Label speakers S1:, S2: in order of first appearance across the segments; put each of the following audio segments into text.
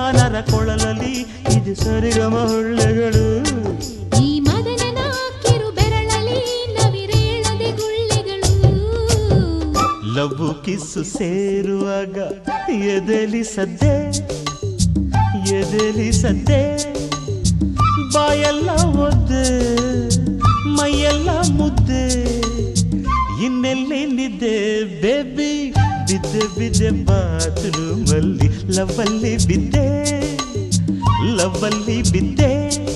S1: ನರ ಕೊಳಲಲ್ಲಿ ಇದು ಸರಿಗಮ ಹೊಳ್ಳೆಗಳು
S2: ಈ ಮದನನ ಕಿರು ಬೆರಳಲಿ ನವಿರೇಳದೆ ಗುಳ್ಳೆಗಳು
S1: ಲವ್ವು ಕಿಸ್ಸು ಸೇರುವಾಗ ಎದೆಲಿ ಸದ್ದೆ ಎದೆಲಿ ಸದ್ದೆ ಬಾಯೆಲ್ಲ ಒದ್ದೆ ಮೈಯೆಲ್ಲ ಮುದ್ದೆ ಇನ್ನೆಲ್ಲಿ ನಿದ್ದೆ ಬೇಬಿ ಬಿದ್ದೆ ಬಿದ್ದೆ ಬಾತ್ರೂಮಲ್ಲಿ ಲವ್ವಲ್ಲಿ ಬಿದ್ದೆ ಲವ್ವಲ್ಲಿ ಬಿದ್ದೆ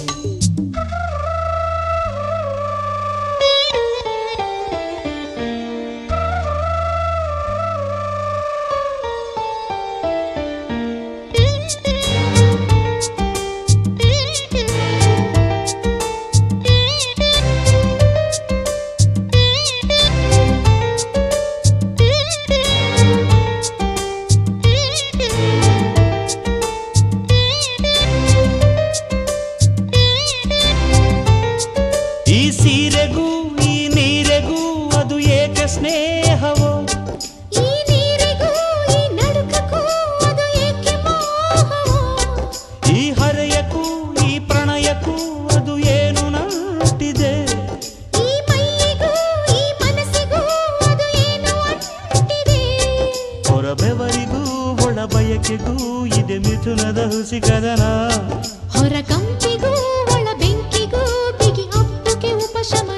S1: ಈ ಸೀರೆಗೂ ಈ ನೀರೆಗೂ ಅದು ಏಕೆ ಸ್ನೇಹವೋ
S2: ಈ ನೀರಿಗೂ ಈ ನಡುಕಕ್ಕೂ ಅದು ಏಕೆ ಮೋಹವೋ
S1: ಈ ಹರೆಯಕ್ಕೂ ಈ ಪ್ರಣಯಕ್ಕೂ ಅದು ಏನು ನಂಟಿದೆ
S2: ಈ ಮೈಯಿಗೂ ಈ ಮನಸ್ಸಿಗೂ ಅದು ಏನು ಅಂಟಿದೆ
S1: ಹೊರಬೆವರಿಗೂ ಒಳ ಬಯಕೆಗೂ ಇದೆ ಮಿಥುನದ ಹುಸಿ ಕದನ
S2: ಹೊರ ಕಂಪಿಗೂ ಒಳ ಬೆಂಕಿಗೂ ಬಿಗಿ ಅಪ್ಪುಗೆ ಉಪಶಮನ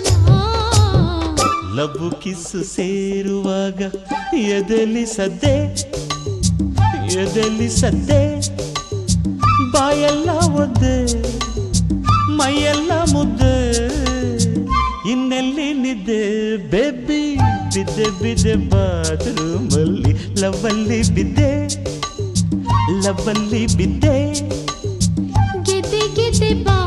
S1: ಲಬ್ಬು ಕಿಸ್ಸು ಸೇರುವಾಗ ಎದೆಲಿ ಸದ್ದೆ ಎದೆಲಿ ಸದ್ದೆ ಬಾಯೆಲ್ಲ ಒದ್ದೆ ಮೈಯೆಲ್ಲ ಮುದ್ದೆ ಇನ್ನೆಲ್ಲಿ ನಿದ್ದೆ ಬೆಬ್ಬಿ ಬಿದ್ದೆ ಬಿದ್ದೆ ಬಾತ್ರೂಮಲ್ಲಿ ಲವ್ವಲ್ಲಿ ಬಿದ್ದೆ ಲವ್ವಲ್ಲಿ ಬಿದ್ದೆ
S2: ಗೆದ್ದೆ ಗೆದ್ದೆ ಬಾ